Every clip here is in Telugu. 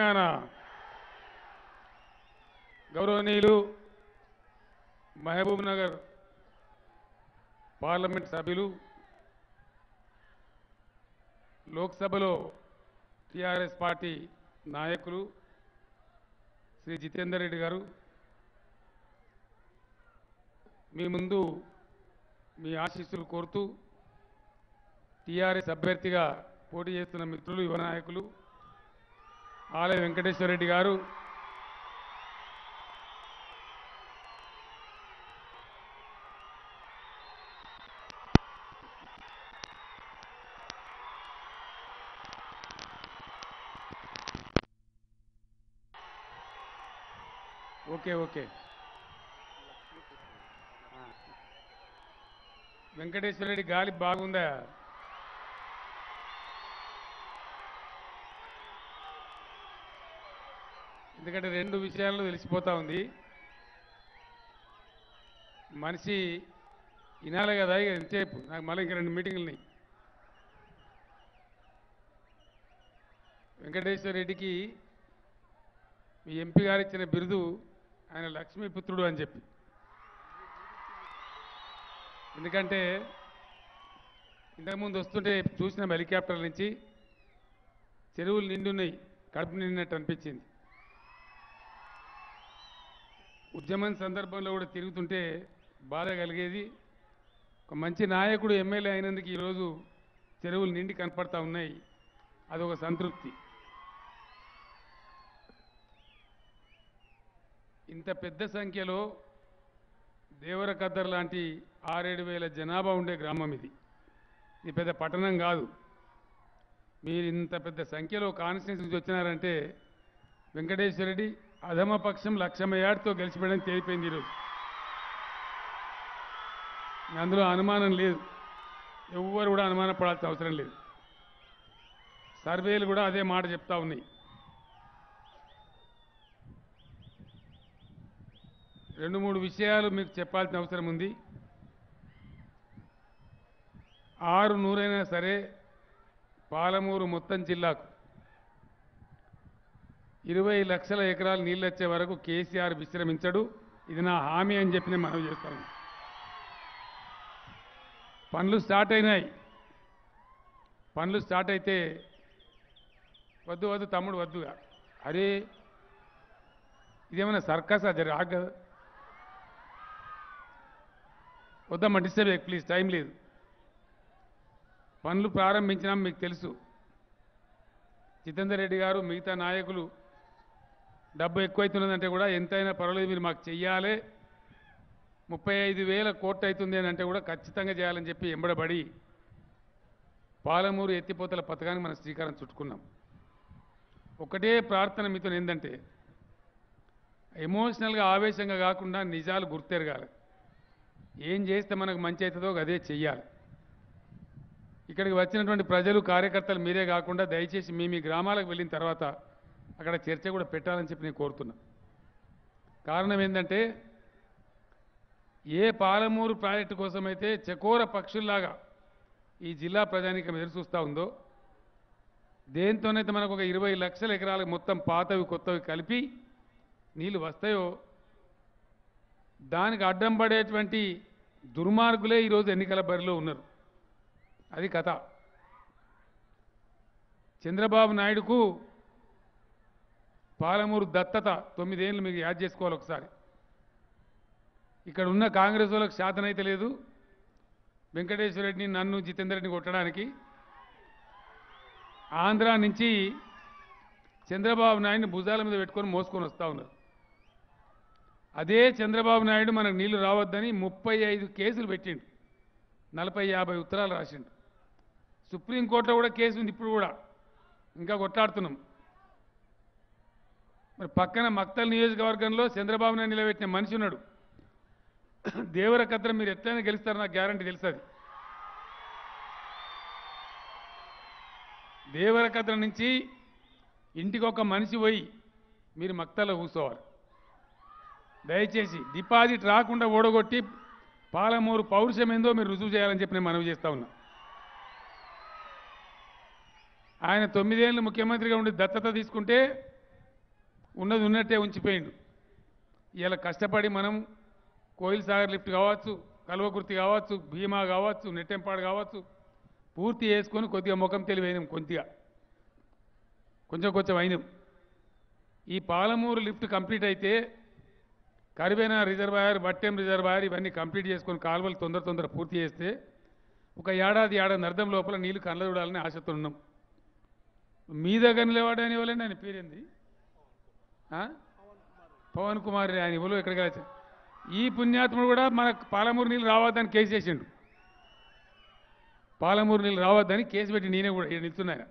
తెలంగాణ గౌరవనీయులు మహబూబ్ నగర్ పార్లమెంట్ సభ్యులు లోక్సభలో టిఆర్ఎస్ పార్టీ నాయకులు శ్రీ జితేందర్ రెడ్డి గారు మీ ముందు మీ ఆశీస్సులు కోరుతూ టీఆర్ఎస్ అభ్యర్థిగా పోటీ చేస్తున్న మిత్రులు యువ నాయకులు ఆలయ వెంకటేశ్వర రెడ్డి గారు ఓకే ఓకే వెంకటేశ్వర రెడ్డి గాలి బాగుందా ఎందుకంటే రెండు విషయాల్లో తెలిసిపోతా ఉంది మనిషి వినాలి కదా ఇక ఎంతసేపు నాకు మళ్ళీ ఇంక రెండు మీటింగులని వెంకటేశ్వర రెడ్డికి మీ ఎంపీ గారు ఇచ్చిన బిరుదు ఆయన లక్ష్మీపుత్రుడు అని చెప్పి ఎందుకంటే ఇంతకుముందు వస్తుంటే చూసిన హెలికాప్టర్ నుంచి చెరువులు నిండున్నాయి కడుపు నిండినట్టు అనిపించింది ఉద్యమం సందర్భంలో కూడా తిరుగుతుంటే బాధ కలిగేది ఒక మంచి నాయకుడు ఎమ్మెల్యే అయినందుకు ఈరోజు చెరువులు నిండి కనపడతా ఉన్నాయి అదొక సంతృప్తి ఇంత పెద్ద సంఖ్యలో దేవరకద్దర్ లాంటి ఆరేడు వేల జనాభా ఉండే గ్రామం ఇది ఇది పెద్ద పట్టణం కాదు మీరు ఇంత పెద్ద సంఖ్యలో కాన్స్టిట్యూన్స్ నుంచి వచ్చినారంటే వెంకటేశ్వర రెడ్డి అధమపక్షం లక్షమ ఏడుతో గెలిచిపోయడం తేలిపోయింది ఈరోజు అందులో అనుమానం లేదు ఎవ్వరు కూడా అనుమానపడాల్సిన అవసరం లేదు సర్వేలు కూడా అదే మాట చెప్తా ఉన్నాయి రెండు మూడు విషయాలు మీకు చెప్పాల్సిన అవసరం ఉంది ఆరు నూరైనా సరే పాలమూరు మొత్తం జిల్లాకు ఇరవై లక్షల ఎకరాలు నీళ్ళు వచ్చే వరకు కేసీఆర్ విశ్రమించడు ఇది నా హామీ అని చెప్పి నేను మనవి చేస్తాను పనులు స్టార్ట్ అయినాయి పనులు స్టార్ట్ అయితే వద్దు వద్దు తమ్ముడు వద్దుగా అరే ఇదేమైనా సర్కస్ అది రాక కదా వద్దమ్మా డిస్టర్బ్ చేయకు ప్లీజ్ టైం లేదు పనులు ప్రారంభించినాం మీకు తెలుసు జితేందర్ రెడ్డి గారు మిగతా నాయకులు డబ్బు ఎక్కువైతున్నదంటే కూడా ఎంతైనా పర్వాలేదు మీరు మాకు చెయ్యాలి ముప్పై ఐదు వేల కోట్లు అవుతుంది అని అంటే కూడా ఖచ్చితంగా చేయాలని చెప్పి ఎంబడబడి పాలమూరు ఎత్తిపోతల పథకానికి మనం శ్రీకారం చుట్టుకున్నాం ఒకటే ప్రార్థన మీతో ఏంటంటే ఎమోషనల్గా ఆవేశంగా కాకుండా నిజాలు గుర్తెరగాలి ఏం చేస్తే మనకు మంచి అవుతుందో అదే చెయ్యాలి ఇక్కడికి వచ్చినటువంటి ప్రజలు కార్యకర్తలు మీరే కాకుండా దయచేసి మీ మీ గ్రామాలకు వెళ్ళిన తర్వాత అక్కడ చర్చ కూడా పెట్టాలని చెప్పి నేను కోరుతున్నా కారణం ఏంటంటే ఏ పాలమూరు ప్రాజెక్టు కోసమైతే చకోర పక్షుల్లాగా ఈ జిల్లా ప్రజానికం ఎదురు చూస్తూ ఉందో దేంతోనైతే మనకు ఒక ఇరవై లక్షల ఎకరాలకు మొత్తం పాతవి కొత్తవి కలిపి నీళ్ళు వస్తాయో దానికి అడ్డం పడేటువంటి దుర్మార్గులే ఈరోజు ఎన్నికల బరిలో ఉన్నారు అది కథ చంద్రబాబు నాయుడుకు పాలమూరు దత్తత తొమ్మిదేళ్ళు మీకు యాద్ చేసుకోవాలి ఒకసారి ఇక్కడ ఉన్న కాంగ్రెస్ వాళ్ళకి శాతనైతే లేదు వెంకటేశ్వర రెడ్డిని నన్ను జితేందర్ రెడ్డిని కొట్టడానికి ఆంధ్ర నుంచి చంద్రబాబు నాయుడిని భుజాల మీద పెట్టుకొని మోసుకొని వస్తూ ఉన్నారు అదే చంద్రబాబు నాయుడు మనకు నీళ్లు రావద్దని ముప్పై ఐదు కేసులు పెట్టిండు నలభై యాభై ఉత్తరాలు రాసిండు సుప్రీంకోర్టులో కూడా కేసు ఉంది ఇప్పుడు కూడా ఇంకా కొట్లాడుతున్నాం మరి పక్కన మక్తల్ నియోజకవర్గంలో చంద్రబాబు నాయుడు నిలబెట్టిన మనిషి ఉన్నాడు దేవరకద్ర మీరు ఎట్లయినా గెలుస్తారు నాకు గ్యారంటీ తెలుసు అది దేవరకద్ర నుంచి ఇంటికి ఒక మనిషి పోయి మీరు మక్తలో కూర్చోవాలి దయచేసి డిపాజిట్ రాకుండా ఓడగొట్టి పాలమూరు పౌరుషం ఏందో మీరు రుజువు చేయాలని చెప్పి నేను మనవి చేస్తా ఉన్నా ఆయన తొమ్మిదేళ్ళు ముఖ్యమంత్రిగా ఉండి దత్తత తీసుకుంటే ఉన్నది ఉన్నట్టే ఉంచిపోయిండు ఇలా కష్టపడి మనం కోయిల్ సాగర్ లిఫ్ట్ కావచ్చు కల్వకుర్తి కావచ్చు భీమా కావచ్చు నెట్టెంపాడు కావచ్చు పూర్తి చేసుకొని కొద్దిగా ముఖం తెలివైనాం కొద్దిగా కొంచెం కొంచెం అయినాం ఈ పాలమూరు లిఫ్ట్ కంప్లీట్ అయితే కరివేనా రిజర్వాయర్ బట్టెం రిజర్వాయర్ ఇవన్నీ కంప్లీట్ చేసుకొని కాలువలు తొందర తొందర పూర్తి చేస్తే ఒక ఏడాది ఏడాది అర్థం లోపల నీళ్లు కళ్ళ చూడాలని ఆశతో ఉన్నాం మీ దగ్గర నిలబడని వాళ్ళండి ఆయన పేరేంది ఆ? పవన్ కుమార్ ఆయన ఇవ్వలు ఎక్కడికి వెళ్ళచ్చు ఈ పుణ్యాత్ముడు కూడా మన పాలమూరు నీళ్ళు రావద్దని కేసు చేసిండు పాలమూరు నీళ్ళు రావద్దని కేసు పెట్టి నేనే కూడా ఇక్కడ నిల్చున్నాను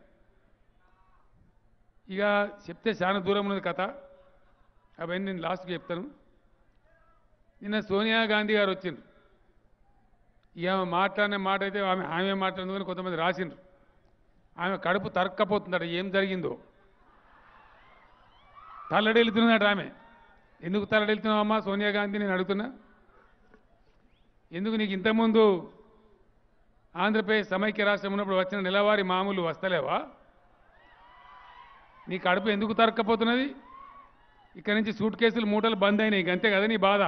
ఇక చెప్తే చాలా దూరం ఉన్నది కథ అవన్నీ నేను లాస్ట్కి చెప్తాను నిన్న సోనియా గాంధీ గారు వచ్చిండ్రు ఇక ఆమె మాట్లాడిన మాట అయితే ఆమె ఆమె మాట్లాడింది కానీ కొంతమంది రాసిండ్రు ఆమె కడుపు తరక్కపోతుందట ఏం జరిగిందో తల్లడెళ్తున్నదట ఆమె ఎందుకు తల్లడెళ్తున్నావమ్మా సోనియా గాంధీ నేను అడుగుతున్నా ఎందుకు నీకు ఇంతకుముందు ఆంధ్రప్రదేశ్ సమైక్య రాష్ట్రం ఉన్నప్పుడు వచ్చిన నెలవారీ మామూలు వస్తలేవా నీ కడుపు ఎందుకు తరక్కపోతున్నది ఇక్కడి నుంచి సూట్ కేసులు మూటలు బంద్ అయినాయి అంతే కదా నీ బాధ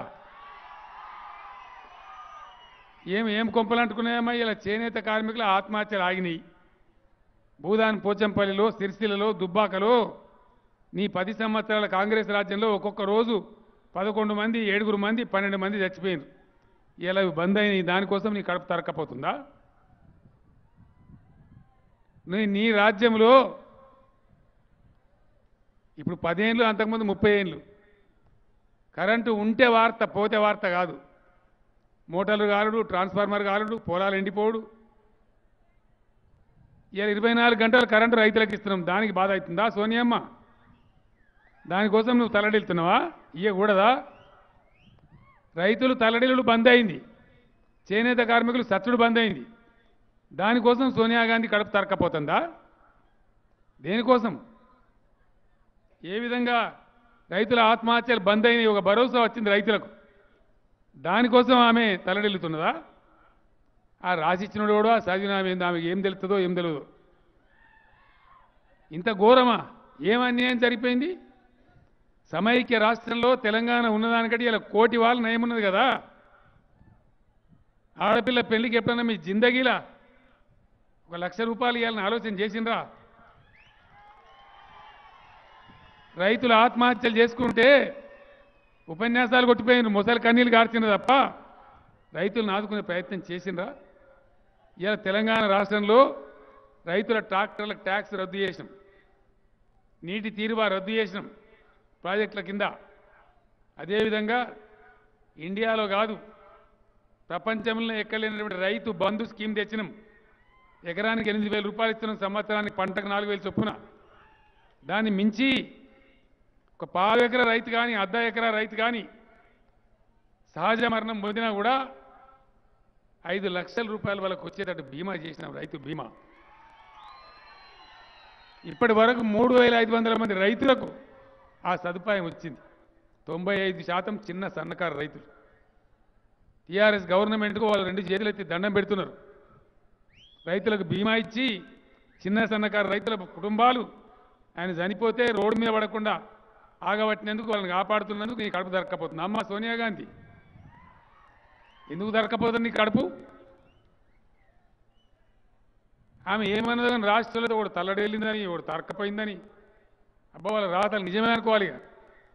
ఏం ఏం కొంపలు అంటుకున్నాయమ్మా ఇలా చేనేత కార్మికుల ఆత్మహత్యలు ఆగినాయి భూదాన్ పోచంపల్లిలో సిరిసిల్లలో దుబ్బాకలో నీ పది సంవత్సరాల కాంగ్రెస్ రాజ్యంలో ఒక్కొక్క రోజు పదకొండు మంది ఏడుగురు మంది పన్నెండు మంది చచ్చిపోయారు ఇలా ఇవి బంద్ అయినాయి దానికోసం నీ కడుపు తరక్కపోతుందా నీ నీ రాజ్యంలో ఇప్పుడు పదేళ్ళు అంతకుముందు ముప్పై ఏళ్ళు కరెంటు ఉంటే వార్త పోతే వార్త కాదు మోటార్లు కాలుడు ట్రాన్స్ఫార్మర్ కాలుడు పొలాలు ఎండిపోడు ఇలా ఇరవై నాలుగు గంటలు కరెంటు రైతులకు ఇస్తున్నాం దానికి బాధ అవుతుందా సోనియమ్మ దానికోసం నువ్వు తల్లడిల్తున్నావా ఇయ్యకూడదా రైతులు తల్లడిల్లుడు బంద్ అయింది చేనేత కార్మికులు సచ్చుడు బంద్ అయింది దానికోసం సోనియా గాంధీ కడుపు తరక్కపోతుందా దేనికోసం ఏ విధంగా రైతుల ఆత్మహత్యలు బంద్ అయినాయి ఒక భరోసా వచ్చింది రైతులకు దానికోసం ఆమె తలడిల్లుతున్నదా ఆ రాసిచ్చినోడు కూడా ఆ చదివిన ఆమె ఏందో, ఆమెకి ఏం తెలుస్తుందో ఏం తెలియదు ఇంత ఘోరమా ఏం అన్యాయం జరిగిపోయింది సమైక్య రాష్ట్రంలో తెలంగాణ ఉన్నదానికంటే ఇలా కోటి వాళ్ళు నయమున్నది కదా ఆడపిల్ల పెళ్లికి ఎప్పుడన్నా మీ జిందగీలా ఒక లక్ష రూపాయలు ఇవ్వాలని ఆలోచన చేసిండ్రా రైతులు ఆత్మహత్యలు చేసుకుంటే ఉపన్యాసాలు కొట్టిపోయిన ముసలి కన్నీళ్ళు గార్చిండ్రు తప్ప రైతులను ఆదుకునే ప్రయత్నం చేసిండ్రా ఇలా తెలంగాణ రాష్ట్రంలో రైతుల ట్రాక్టర్లకు ట్యాక్స్ రద్దు చేసినాం నీటి తీరువా రద్దు చేసినాం ప్రాజెక్టుల కింద అదేవిధంగా ఇండియాలో కాదు ప్రపంచంలో ఎక్కలేనటువంటి రైతు బంధు స్కీమ్ తెచ్చినాం ఎకరానికి ఎనిమిది వేల రూపాయలు ఇస్తున్నాం సంవత్సరానికి పంటకు నాలుగు వేలు చొప్పున దాన్ని మించి ఒక పావు ఎకరా రైతు కానీ అర్ధ ఎకరా రైతు కానీ సహజ మరణం పొందినా కూడా ఐదు లక్షల రూపాయల వాళ్ళకు వచ్చేటట్టు బీమా చేసినాం రైతు బీమా ఇప్పటి వరకు మూడు వేల ఐదు వందల మంది రైతులకు ఆ సదుపాయం వచ్చింది తొంభై ఐదు శాతం చిన్న సన్నకారు రైతులు టీఆర్ఎస్ గవర్నమెంట్కు వాళ్ళు రెండు చేతులు ఎత్తి దండం పెడుతున్నారు రైతులకు బీమా ఇచ్చి చిన్న సన్నకారు రైతుల కుటుంబాలు ఆయన చనిపోతే రోడ్డు మీద పడకుండా ఆగబట్టినందుకు వాళ్ళని కాపాడుతున్నందుకు నీ కడుపు దొరక్కపోతుంది అమ్మ సోనియా గాంధీ ఎందుకు దొరక్కపోతుంది నీ కడుపు ఆమె ఏమన్నది కానీ రాష్ట్రంలో ఒకడు తల్లడేళ్ళిందని ఒకడు తరక్కపోయిందని అబ్బా వాళ్ళ రాతలు నిజమే అనుకోవాలి ఇక.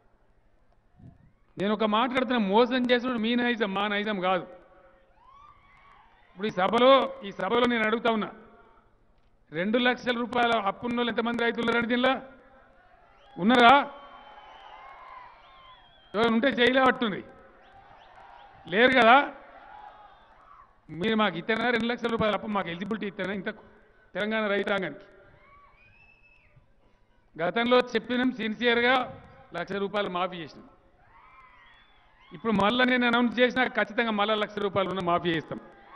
నేను ఒక మాట్లాడుతున్న మోసం చేసినప్పుడు మీ నైజం మా నైజం కాదు ఇప్పుడు ఈ సభలో ఈ సభలో నేను అడుగుతా ఉన్నా రెండు లక్షల రూపాయల అప్పున్న వాళ్ళు ఎంతమంది రైతులు ఉన్నారండి దీనిలో ఉన్నారా ఎవరు ఉంటే జైలే పట్టుంది లేరు కదా మీరు మాకు ఇస్తారా రెండు లక్షల రూపాయల అప్పు మాకు ఎలిజిబిలిటీ ఇస్తారా ఇంత తెలంగాణ రైతాంగానికి గతంలో చెప్పినాం సిన్సియర్గా లక్ష రూపాయలు మాఫీ చేసినాం ఇప్పుడు మళ్ళీ నేను అనౌన్స్ చేసినా ఖచ్చితంగా మళ్ళీ లక్ష రూపాయలు ఉన్న మాఫీ చేస్తాం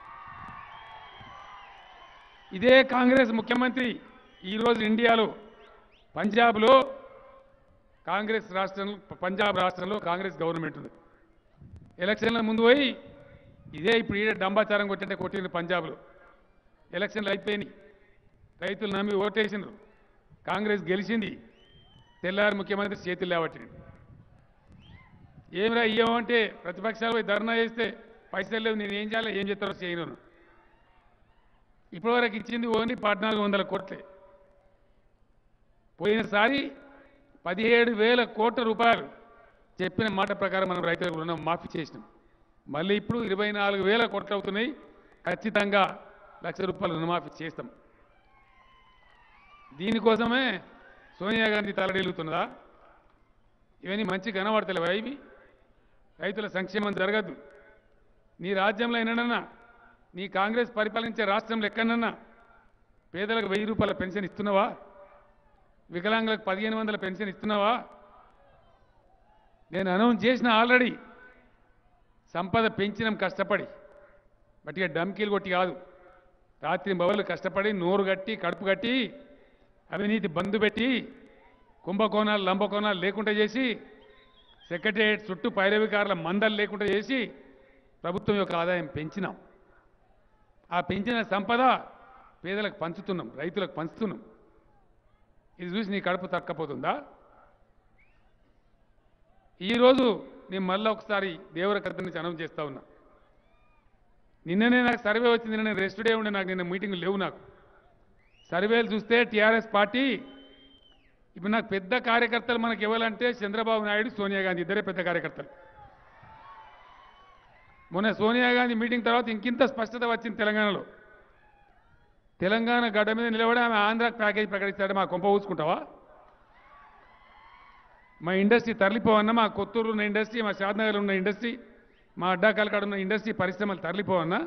ఇదే కాంగ్రెస్ ముఖ్యమంత్రి ఈరోజు ఇండియాలో పంజాబ్లో కాంగ్రెస్ రాష్ట్రంలో పంజాబ్ రాష్ట్రంలో కాంగ్రెస్ గవర్నమెంట్ ఉంది ఎలక్షన్ల ముందు పోయి ఇదే ఇప్పుడు ఈడే డంబాచారం కొట్టింటే కొట్టింది పంజాబ్లో ఎలక్షన్లు అయిపోయినాయి రైతులు నమ్మి ఓటేసినారు కాంగ్రెస్ గెలిచింది తెల్లారి ముఖ్యమంత్రి చేతులు లేవట్టిండు ఏమిరా ఇయ్యమంటే ప్రతిపక్షాలు పోయి ధర్నా చేస్తే పైసలు లేవు నేను ఏం చేయాలి ఏం చేస్తారో చేయను ఇప్పటివరకు ఇచ్చింది ఓన్లీ పద్నాలుగు వందల కోట్లే పోయినసారి పదిహేడు వేల కోట్ల రూపాయలు చెప్పిన మాట ప్రకారం మనం రైతులకు రుణం మాఫీ చేసినాం మళ్ళీ ఇప్పుడు ఇరవై నాలుగు వేల కోట్లు అవుతున్నాయి ఖచ్చితంగా లక్ష రూపాయలు రుణమాఫీ చేస్తాం దీనికోసమే సోనియా గాంధీ తలడిల్లుతున్నదా ఇవన్నీ మంచి కనబడతలేవా ఇవి రైతుల సంక్షేమం జరగద్దు నీ రాజ్యంలో ఎన్నడన్నా నీ కాంగ్రెస్ పరిపాలించే రాష్ట్రంలో ఎక్కడన్నా పేదలకు వెయ్యి రూపాయల పెన్షన్ ఇస్తున్నావా వికలాంగులకు పదిహేను వందల పెన్షన్ ఇస్తున్నావా నేను అనౌన్స్ చేసిన ఆల్రెడీ సంపద పెంచినాం కష్టపడి బట్టిగా డమ్కీలు కొట్టి కాదు రాత్రి బవలు కష్టపడి నోరు కట్టి కడుపు కట్టి అవినీతి బంధు పెట్టి కుంభకోణాలు లంబకోణాలు లేకుండా చేసి సెక్రటేరియట్ చుట్టూ పైరవికారుల మందలు లేకుండా చేసి ప్రభుత్వం యొక్క ఆదాయం పెంచినాం ఆ పెంచిన సంపద పేదలకు పంచుతున్నాం రైతులకు పంచుతున్నాం ఇది చూసి నీ కడుపు తక్కపోతుందా ఈరోజు నేను మళ్ళీ ఒకసారి దేవరకథ నుంచి అనౌన్స్ చేస్తా ఉన్నా నిన్ననే నాకు సర్వే వచ్చింది నిన్న రెస్ట్ డే ఉండే నాకు నిన్న మీటింగ్ లేవు నాకు సర్వేలు చూస్తే టీఆర్ఎస్ పార్టీ ఇప్పుడు నాకు పెద్ద కార్యకర్తలు మనకు ఇవ్వాలంటే చంద్రబాబు నాయుడు సోనియా గాంధీ ఇద్దరే పెద్ద కార్యకర్తలు మొన్న సోనియా గాంధీ మీటింగ్ తర్వాత ఇంకింత స్పష్టత వచ్చింది తెలంగాణలో తెలంగాణ గడ్డ మీద నిలబడి ఆమె ఆంధ్రాకి ప్యాకేజ్ ప్రకటిస్తాడు మా కొంప ఊసుకుంటావా మా ఇండస్ట్రీ తరలిపోవన్నా మా కొత్తూరు ఉన్న ఇండస్ట్రీ మా షాద్నగర్ ఉన్న ఇండస్ట్రీ మా అడ్డాకల్కాడ ఉన్న ఇండస్ట్రీ పరిశ్రమలు తరలిపోవన్నా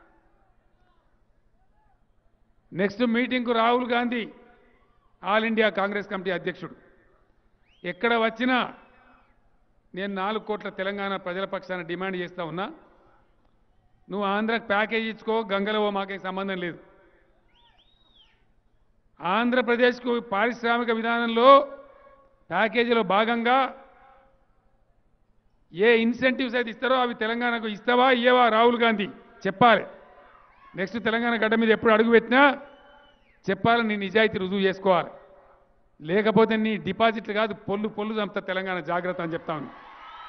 నెక్స్ట్ మీటింగ్కు Rahul Gandhi all India Congress committee అధ్యక్షుడు ఎక్కడ వచ్చినా నేను నాలుగు కోట్ల తెలంగాణ ప్రజల పక్షాన డిమాండ్ చేస్తా ఉన్నా నువ్వు ఆంధ్రాకి ప్యాకేజ్ ఇచ్చుకో గంగలవో మాకేం సంబంధం లేదు ఆంధ్రప్రదేశ్కు పారిశ్రామిక విధానంలో ప్యాకేజీలో భాగంగా ఏ ఇన్సెంటివ్స్ అయితే ఇస్తారో అవి తెలంగాణకు ఇస్తావా ఇయ్యవా రాహుల్ గాంధీ చెప్పాలి నెక్స్ట్ తెలంగాణ గడ్డ మీద ఎప్పుడు అడుగు పెట్టినా చెప్పాలి నీ నిజాయితీ రుజువు చేసుకోవాలి లేకపోతే నీ డిపాజిట్లు కాదు పొల్లు పొల్లు చంపుతా తెలంగాణ జాగ్రత్త అని చెప్తా ఉన్నా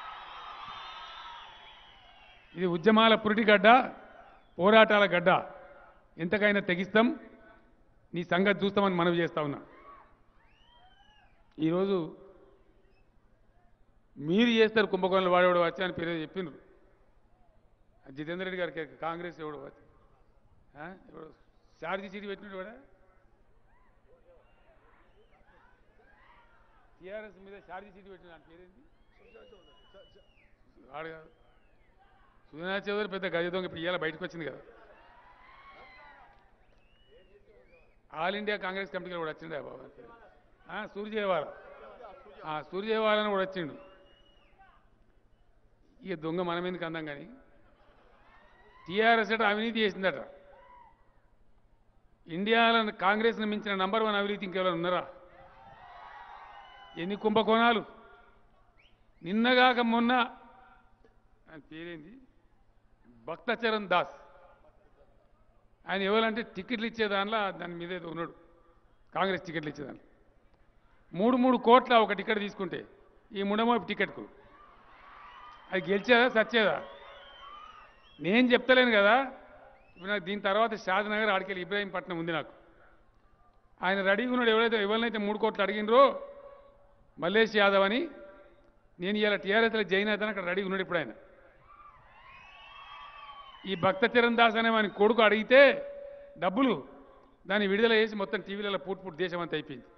ఇది ఉద్యమాల పురిటి గడ్డ పోరాటాల గడ్డ ఎంతకైనా తెగిస్తాం నీ సంగతి చూస్తామని మనవి చేస్తా ఉన్నా ఈరోజు మీరు చేస్తారు కుంభకోణంలో వాడేవాడు వచ్చి అని పేరు చెప్పిండ్రు జితేందర్ రెడ్డి గారికి కాంగ్రెస్ ఎవడు వచ్చి ఆ? ఎవడు ఛార్జీ సీట్ పెట్టినట్టు కూడా టీఆర్ఎస్ మీద ఛార్జీ సీట్ పెట్టిన దాని పేరేంటి వాడు కాదు సుజనా చౌదరి పెద్ద గజ దొంగ ఇప్పుడు ఇవాళ బయటకు వచ్చింది కదా ఆల్ ఇండియా కాంగ్రెస్ కమిటీలో కూడా వచ్చిండే బాబు అని పేరు. ఆ, సూర్యజయవాల ఆ, సూర్యజయవాల అని కూడా వచ్చిండు ఇక దొంగ మనం ఎందుకు అందాం కానీ టీఆర్ఎస్ అట అవినీతి చేసిందట ఇండియాలో కాంగ్రెస్ని మించిన నంబర్ వన్ అవినీతి ఇంకెవరైనా ఉన్నారా ఎన్ని కుంభకోణాలు నిన్నగాక మొన్న ఆయన పేరేంది భక్తచరణ్ దాస్ ఆయన ఎవరంటే టికెట్లు ఇచ్చే దానిలో దాని మీద ఏదో ఉన్నాడు కాంగ్రెస్ టికెట్లు ఇచ్చే దాంట్లో మూడు మూడు కోట్ల ఒక టికెట్ తీసుకుంటే ఈ ముడమోపు టికెట్కు అది గెలిచేదా సచ్చేదా నేను చెప్తలేను కదా ఇప్పుడు నాకు దీని తర్వాత షాద్నగర్ ఆడికెళ్ళి ఇబ్రాహీంపట్నం ఉంది నాకు ఆయన రెడీగా ఉన్నాడు ఎవరైతే ఎవరినైతే మూడు కోట్లు అడిగినరో మల్లేష్ యాదవ్ అని నేను ఇలా టీఆర్ఎస్లో జైన్ అవుతాను అక్కడ రెడీగా ఉన్నాడు ఇప్పుడు ఆయన ఈ భక్త చరణ్ దాస్ అనే వాని కొడుకు అడిగితే డబ్బులు దాన్ని విడుదల చేసి మొత్తం టీవీలలో పూట్ పూట్ దేశం అంతా అయిపోయింది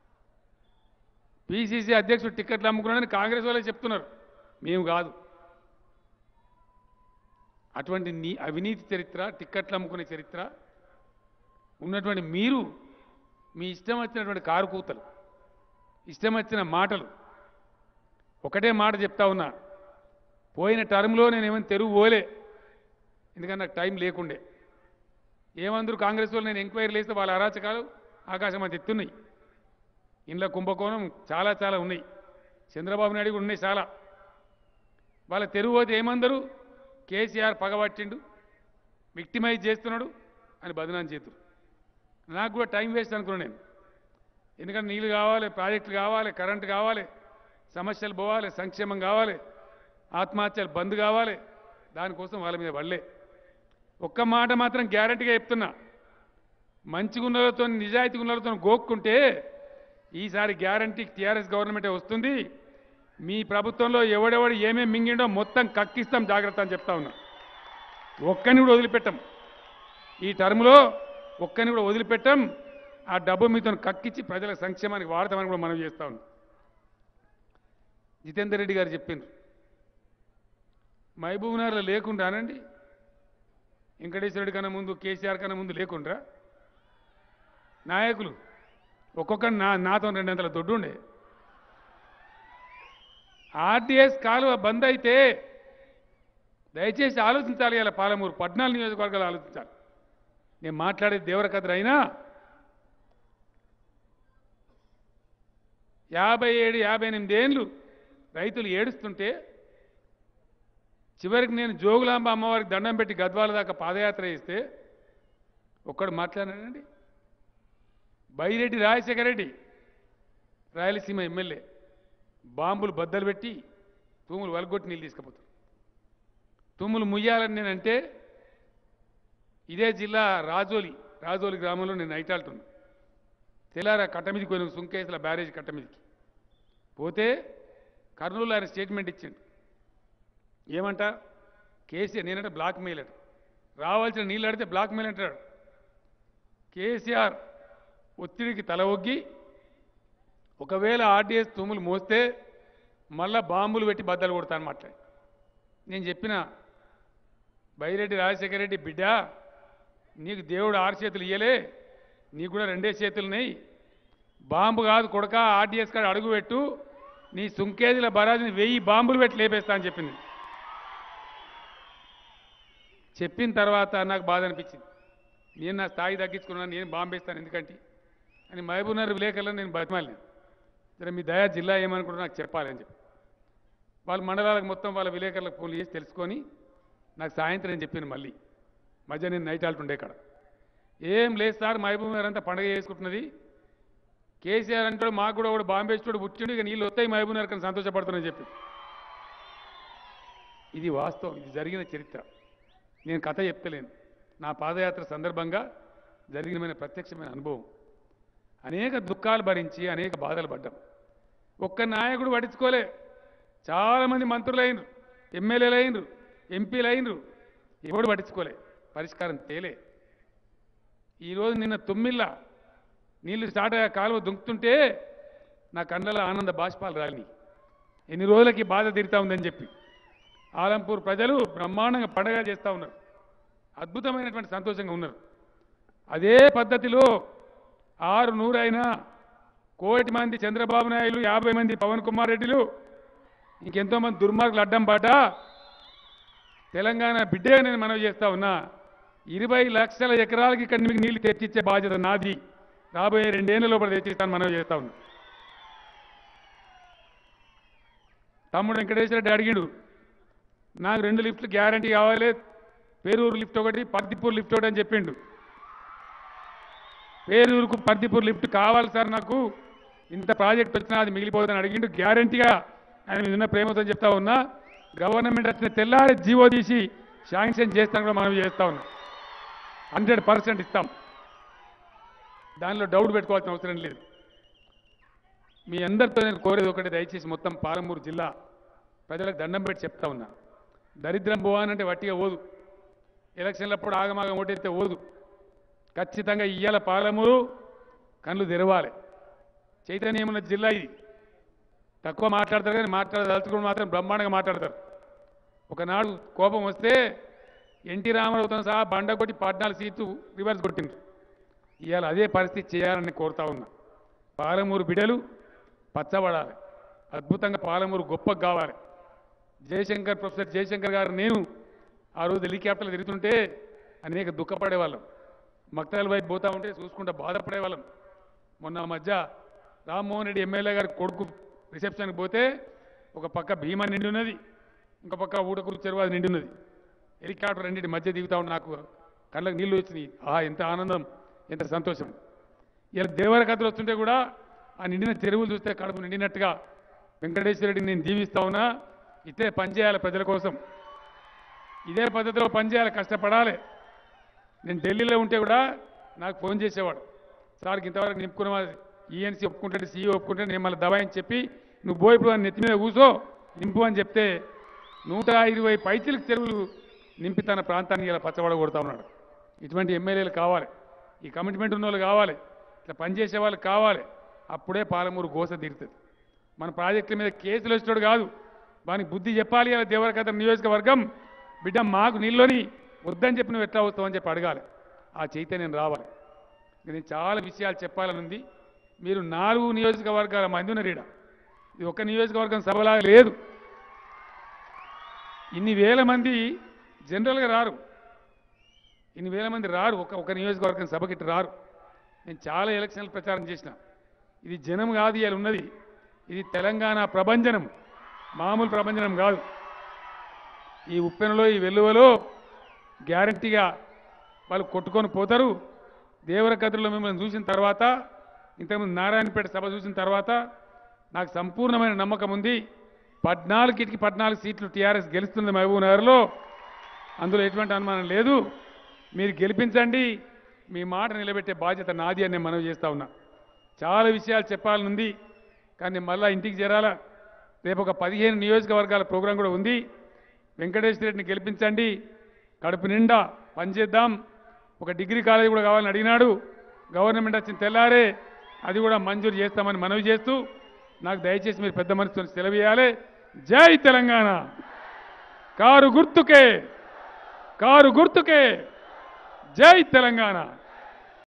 పిసిసి అధ్యక్షుడు టికెట్లు అమ్ముకున్నాడని కాంగ్రెస్ వాళ్ళే చెప్తున్నారు మేము కాదు అటువంటి నీ అవినీతి చరిత్ర టిక్కెట్లు అమ్ముకునే చరిత్ర ఉన్నటువంటి మీరు మీ ఇష్టం వచ్చినటువంటి కారు కూతలు ఇష్టం వచ్చిన మాటలు ఒకటే మాట చెప్తా ఉన్నా పోయిన టర్మ్లో నేను ఏమైనా తెరువు పోలే ఎందుకంటే నాకు టైం లేకుండే ఏమందరూ కాంగ్రెస్ వాళ్ళు నేను ఎంక్వైరీ చేస్తే వాళ్ళ అరాచకాలు ఆకాశం అంత ఎత్తున్నాయి ఇంట్లో కుంభకోణం చాలా చాలా ఉన్నాయి చంద్రబాబు నాయుడు కూడా ఉన్నాయి చాలా వాళ్ళ తెరువు పోతే ఏమందరూ కేసీఆర్ పగబట్టిండు విక్టిమైజ్ చేస్తున్నాడు అని బదనాం చేతురు నాకు కూడా టైం వేస్ట్ అనుకున్నాను నేను ఎందుకంటే నీళ్ళు కావాలి ప్రాజెక్టులు కావాలి కరెంటు కావాలి సమస్యలు పోవాలి సంక్షేమం కావాలి ఆత్మహత్యలు బంద్ కావాలి దానికోసం వాళ్ళ మీద వల్లే ఒక్క మాట మాత్రం గ్యారంటీగా చెప్తున్నా మంచిగా ఉన్నలతో నిజాయితీ ఉన్నలతో గోక్కుంటే ఈసారి గ్యారంటీ టీఆర్ఎస్ గవర్నమెంటే వస్తుంది మీ ప్రభుత్వంలో ఎవడెవడు ఏమేమి మింగిండో మొత్తం కక్కిస్తాం జాగ్రత్త అని చెప్తా ఉన్నా ఒక్కని కూడా వదిలిపెట్టం ఈ టర్మ్లో ఒక్కని కూడా వదిలిపెట్టం ఆ డబ్బు మీతో కక్కించి ప్రజల సంక్షేమానికి వాడతామని కూడా మనం చేస్తా ఉన్నాం జితేందర్ రెడ్డి గారు చెప్పిండ్రు మహబూబ్నగర్లో లేకుండానండి వెంకటేశ్వరుడి కన్నా ముందు కేసీఆర్ కన్నా ముందు లేకుండ్రా నాయకులు ఒక్కొక్క నా నాతో రెండంతల దొడ్డుండే ఆర్డీఎస్ కాలువ బంద్ అయితే దయచేసి ఆలోచించాలి ఇలా పాలమూరు పద్నాలుగు నియోజకవర్గాలు ఆలోచించాలి నేను మాట్లాడేది దేవర కథ అయినా యాభై ఏడు యాభై ఎనిమిది ఏండ్లు రైతులు ఏడుస్తుంటే చివరికి నేను జోగులాంబ అమ్మవారికి దండం పెట్టి గద్వాల దాకా పాదయాత్ర చేస్తే ఒక్కడు మాట్లాడానండి బైరెడ్డి రాజశేఖర రెడ్డి రాయలసీమ ఎమ్మెల్యే బాంబులు బద్దలు పెట్టి తూములు వలగొట్టి నీళ్ళు తీసుకుపోతారు తూములు ముయ్యాలని నేనంటే ఇదే జిల్లా రాజోలి రాజోలి గ్రామంలో నేను నైటాల్టున్నా తెల్లార కట్ట మీదకి పోయిన సుంకేసుల బ్యారేజ్ కట్ట మీదకి పోతే కర్నూలు ఆయన స్టేట్మెంట్ ఇచ్చిండు ఏమంట కేసీఆర్ నేనంటే బ్లాక్ మెయిల్ అట రావాల్సిన నీళ్ళు అడితే బ్లాక్ మెయిల్ అంటాడు కేసీఆర్ ఒత్తిడికి తల ఒగ్గి ఒకవేళ ఆర్డీఎస్ తుమ్ములు మోస్తే మళ్ళా బాంబులు పెట్టి బద్దలు కొడతాను మాట్లాడి నేను చెప్పిన బైరెడ్డి రాజశేఖర రెడ్డి బిడ్డ నీకు దేవుడు ఆరు చేతులు ఇయ్యలే నీకు కూడా రెండే చేతులున్నాయి బాంబు కాదు కొడక ఆర్డీఎస్ కాడ అడుగు పెట్టు నీ సుంకేజీల బరాజుని వెయ్యి బాంబులు పెట్టి లేపేస్తా అని చెప్పింది చెప్పిన తర్వాత నాకు బాధ అనిపించింది నేను నా స్థాయి తగ్గించుకున్నాను నేను బాంబేస్తాను ఎందుకంటే అని మహబూబ్నగర్ విలేకరులను నేను బతిమాలినాను సరే మీ దయా జిల్లా ఏమనుకుంటారో నాకు చెప్పాలి అని చెప్పి వాళ్ళ మండలాలకు మొత్తం వాళ్ళ విలేకరులకు ఫోన్ చేసి తెలుసుకొని నాకు సాయంత్రం నేను చెప్పాను మళ్ళీ మధ్య నేను నైట్ ఆల్ట్ ఉండే కాడ ఏం లేదు సార్ మహబూబ్ నగర్ అంతా పండగ చేసుకుంటున్నది కేసీఆర్ అంటాడు మాకు కూడా ఒకడు బాంబే చూడు పుట్టిండు ఇక నీళ్ళు వస్తాయి మహబూబ్ నగర్ కానీ సంతోషపడుతున్నాని చెప్పి ఇది వాస్తవం ఇది జరిగిన చరిత్ర నేను కథ చెప్తలేను నా పాదయాత్ర సందర్భంగా జరిగిన ప్రత్యక్షమైన అనుభవం అనేక దుఃఖాలు భరించి అనేక బాధలు పడ్డాం ఒక్క నాయకుడు పట్టించుకోలే చాలామంది మంత్రులు అయినరు ఎమ్మెల్యేలు అయినరు ఎంపీలు అయినరు ఎవడు పట్టించుకోలే పరిష్కారం తేలే ఈరోజు నిన్న తొమ్మిళ్ళ నీళ్లు స్టార్ట్ అయ్యా కాలువ దుంకుతుంటే నా కళ్ళలో ఆనంద బాష్పాలు రాలి ఎన్ని రోజులకి ఈ బాధ తీరుతా ఉందని చెప్పి ఆలంపూర్ ప్రజలు బ్రహ్మాండంగా పండగ చేస్తూ ఉన్నారు అద్భుతమైనటువంటి సంతోషంగా ఉన్నారు అదే పద్ధతిలో ఆరు నూరైనా కోటి మంది చంద్రబాబు నాయుడు యాభై మంది పవన్ కుమార్ రెడ్డిలు ఇంకెంతో మంది దుర్మార్గులు అడ్డం పాట తెలంగాణ బిడ్డగా నేను మనవి చేస్తా ఉన్నా ఇరవై లక్షల ఎకరాలకి ఇక్కడ మీకు నీళ్లు తెచ్చిచ్చే బాధ్యత నాది రాబోయే రెండేళ్ల లోపల తెచ్చిస్తాను మనవి చేస్తా ఉన్నా తమ్ముడు వెంకటేశ్వర రెడ్డి అడిగిండు నాకు రెండు లిఫ్ట్లు గ్యారంటీ కావాలి పేరూరు లిఫ్ట్ ఒకటి పర్తిపూర్ లిఫ్ట్ ఒకటి అని చెప్పిండు పేరూరుకు పర్తిపూర్ లిఫ్ట్ కావాలి సార్ నాకు ఇంత ప్రాజెక్ట్ వచ్చినా అది మిగిలిపోతుందని అడిగిండు గ్యారంటీగా ఆయన మీద ఉన్న ప్రేమతో చెప్తా ఉన్నా గవర్నమెంట్ వచ్చిన తెల్లారి జీవో తీసి శాంక్షన్ చేస్తాను కూడా మనం చేస్తా ఉన్నాం హండ్రెడ్ పర్సెంట్ ఇస్తాం దానిలో డౌట్ పెట్టుకోవాల్సిన అవసరం లేదు మీ అందరితో నేను కోరేది ఒకటి దయచేసి మొత్తం పాలమూరు జిల్లా ప్రజలకు దండం పెట్టి చెప్తా ఉన్నా దరిద్రం పోవానంటే వట్టిగా ఓదు ఎలక్షన్లప్పుడు ఆగమాగం ఓటెత్తే ఓదు ఖచ్చితంగా ఇయ్యాల పాలమూరు కళ్ళు తెరవాలి చైతన్యం ఉన్న జిల్లా ఇది తక్కువ మాట్లాడతారు కానీ మాట్లాడదలుచుకుని మాత్రం బ్రహ్మాండంగా మాట్లాడతారు ఒకనాడు కోపం వస్తే ఎన్టీ రామారావుతో సహా బండ కొట్టి పద్నాలుగు సీట్లు రివర్స్ కొట్టింది ఇవాళ అదే పరిస్థితి చేయాలని కోరుతా ఉన్నా పాలమూరు బిడలు పచ్చబడాలి అద్భుతంగా పాలమూరు గొప్పగా కావాలి జయశంకర్ ప్రొఫెసర్ జయశంకర్ గారు నేను ఆ రోజు హెలికాప్టర్లు తిరుగుతుంటే అనేక దుఃఖపడేవాళ్ళం మక్తల వైపు పోతా ఉంటే చూసుకుంటా బాధపడేవాళ్ళం మొన్న మధ్య రామ్మోహన్ రెడ్డి ఎమ్మెల్యే గారి కొడుకు రిసెప్షన్కి పోతే ఒక పక్క భీమా నిండి ఉన్నది ఇంకో పక్క ఊటకూరు చెరువు నిండి ఉన్నది హెలికాప్టర్ రెండింటి మధ్య దిగుతా ఉండి నాకు కళ్ళకి నీళ్లు వచ్చినాయి ఆ ఎంత ఆనందం ఎంత సంతోషం ఇలా దేవర కథలు వస్తుంటే కూడా ఆ నిండిన చెరువులు చూస్తే కడుపు నిండినట్టుగా వెంకటేశ్వర రెడ్డిని నేను దీవిస్తా ఉన్నా ఇట్లే పనిచేయాలి ప్రజల కోసం ఇదే పద్ధతిలో పనిచేయాలి కష్టపడాలి నేను ఢిల్లీలో ఉంటే కూడా నాకు ఫోన్ చేసేవాడు సార్కి ఇంతవరకు నింపుకున్న ఈఎన్సీ ఒప్పుకుంటే సీఈ ఒప్పుకుంటే నేను మళ్ళీ దబాయని చెప్పి నువ్వు పోయిప్పుడు అని నెత్తి మీద కూసో నింపు అని చెప్తే నూట ఇరవై పైచిలకు చెరువులు నింపి తన ప్రాంతాన్ని ఇలా పచ్చబడ కొడతా ఉన్నాడు ఇటువంటి ఎమ్మెల్యేలు కావాలి ఈ కమిట్మెంట్ ఉన్న వాళ్ళు కావాలి ఇట్లా పనిచేసే వాళ్ళు కావాలి అప్పుడే పాలమూరు గోస తీరుతుంది మన ప్రాజెక్టుల మీద కేసులు వచ్చాడు కాదు వానికి బుద్ధి చెప్పాలి అలా దేవరకథ నియోజకవర్గం బిడ్డ మాకు నీళ్ళని వద్దని చెప్పి నువ్వు ఎట్లా వస్తావు అని చెప్పి అడగాలి ఆ చైతన్యం రావాలి నేను చాలా విషయాలు చెప్పాలని ఉంది మీరు నాలుగు నియోజకవర్గాల మంది ఉన్నారు ఈడ ఇది ఒక నియోజకవర్గం సభలాగా లేదు ఇన్ని వేల మంది జనరల్గా రారు ఇన్ని వేల మంది రారు ఒక ఒక నియోజకవర్గం సభకి ఇటు రారు నేను చాలా ఎలక్షన్లు ప్రచారం చేసిన ఇది జనం కాదు ఇవాళ ఉన్నది ఇది తెలంగాణ ప్రభంజనం మామూలు ప్రభంజనం కాదు ఈ ఉప్పెనలో ఈ వెల్లువలో గ్యారంటీగా వాళ్ళు కొట్టుకొని పోతారు దేవర కథలో మిమ్మల్ని చూసిన తర్వాత ఇంతకుముందు నారాయణపేట సభ చూసిన తర్వాత నాకు సంపూర్ణమైన నమ్మకం ఉంది పద్నాలుగిటికి పద్నాలుగు సీట్లు టీఆర్ఎస్ గెలుస్తుంది మహబూబ్ నగర్లో అందులో ఎటువంటి అనుమానం లేదు మీరు గెలిపించండి మీ మాట నిలబెట్టే బాధ్యత నాది అని నేను మనవి చేస్తా ఉన్నా చాలా విషయాలు చెప్పాలనుంది కానీ మళ్ళా ఇంటికి చేరాలా రేపు ఒక పదిహేను నియోజకవర్గాల ప్రోగ్రాం కూడా ఉంది వెంకటేశ్వర రెడ్డిని గెలిపించండి కడుపు నిండా పనిచేద్దాం ఒక డిగ్రీ కాలేజ్ కూడా కావాలని అడిగినాడు గవర్నమెంట్ వచ్చిన తెల్లారే అది కూడా మంజూరు చేస్తామని మనవి చేస్తూ నాకు దయచేసి మీరు పెద్ద మనసుతో సెలవు ఇవ్వాలి జై తెలంగాణ కారు గుర్తుకే కారు గుర్తుకే జై తెలంగాణ